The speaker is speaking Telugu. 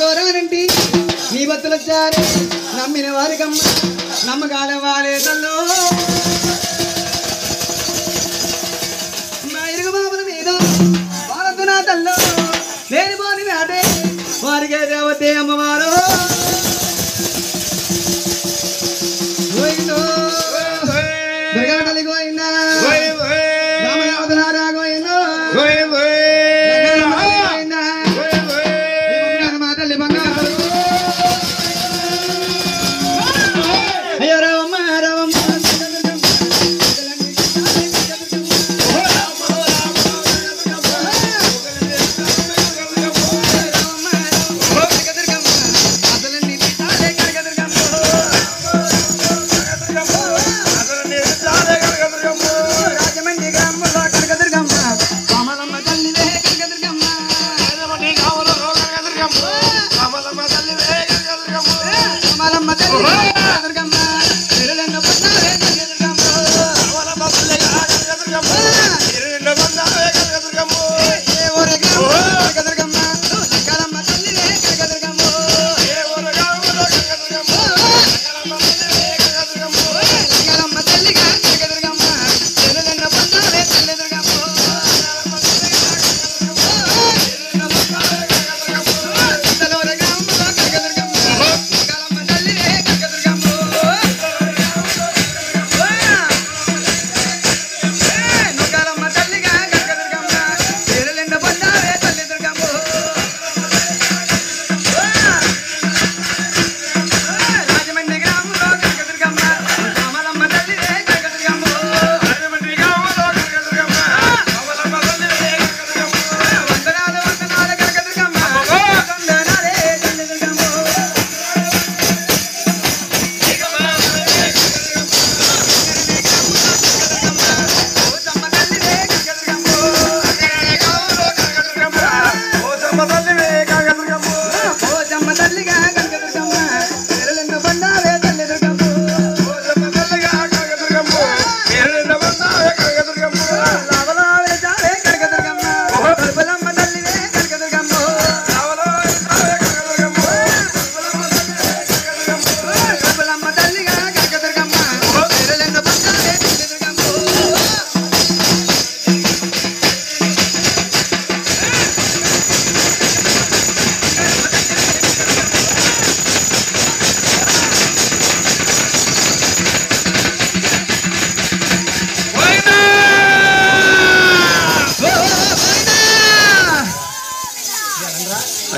రానంటి నీ భక్తులొచ్చారు నమ్మిన వారికమ్మ నమ్మకాల వారే తల్లు మా ఇరుగు బాబుల మీద వారద్దు నా తల్లు లేని పోని నాటే వారికే దేవతే అమ్మవారు గోయిందో దుర్గా తల్లి గోయిందా రామదేవతలారా గోయిందో గోయిందా మా తల్లి బంగారు అయ్యో రామమ్మ రామమ్మ రాజమండ్రి గ్రామంలో కనకదుర్గమ్మ రామలమ్మ తల్లివే కనకదుర్గమ్మ రామలమ్మ తల్లివే కనకదుర్గమ్మ తిరులన్న పుట్టాలే కనకదుర్గమ్మ ఏ ఊరి గ్రామం కనకదుర్గమ్మ లక్కలమ్మ తల్లివే కనకదుర్గమ్మ లక్కలమ్మ తల్లిగా కనకదుర్గమ్మ తిరులన్న పుట్టాలే కనకదుర్గమ్మ ఇంతలోని గ్రామంలో కనకదుర్గమ్మ లక్కలమ్మ తల్లివే కనకదుర్గమ్మ నొక్కాలమ్మ తల్లిగా కనకదుర్గమ్మ పేరులెండ పొందాలే తల్లి దుర్గమ్మ రాజమండ్రి గ్రామంలో కనకదుర్గమ్మ రామలమ్మ తల్లివే కనకదుర్గమ్మ వందనాలు వందనాలు కనకదుర్గమ్మ వందనాలే తల్లి దుర్గమ్మ ఓసమ్మ తల్లివే కనకదుర్గమ్మ ఓసమ్మ తల్లిగా కనకదుర్గమ్మ పేరులెండ పొందాలే తల్లి దుర్గమ్మ లావలావే జాలే కనకదుర్గమ్మ కల్పలమ్మ తల్లివే కనకదుర్గమ్మ కల్పలమ్మ తల్లిగా కనకదుర్గమ్మ పేరులెండ పొందాలే తల్లి దుర్గమ్మ ఓ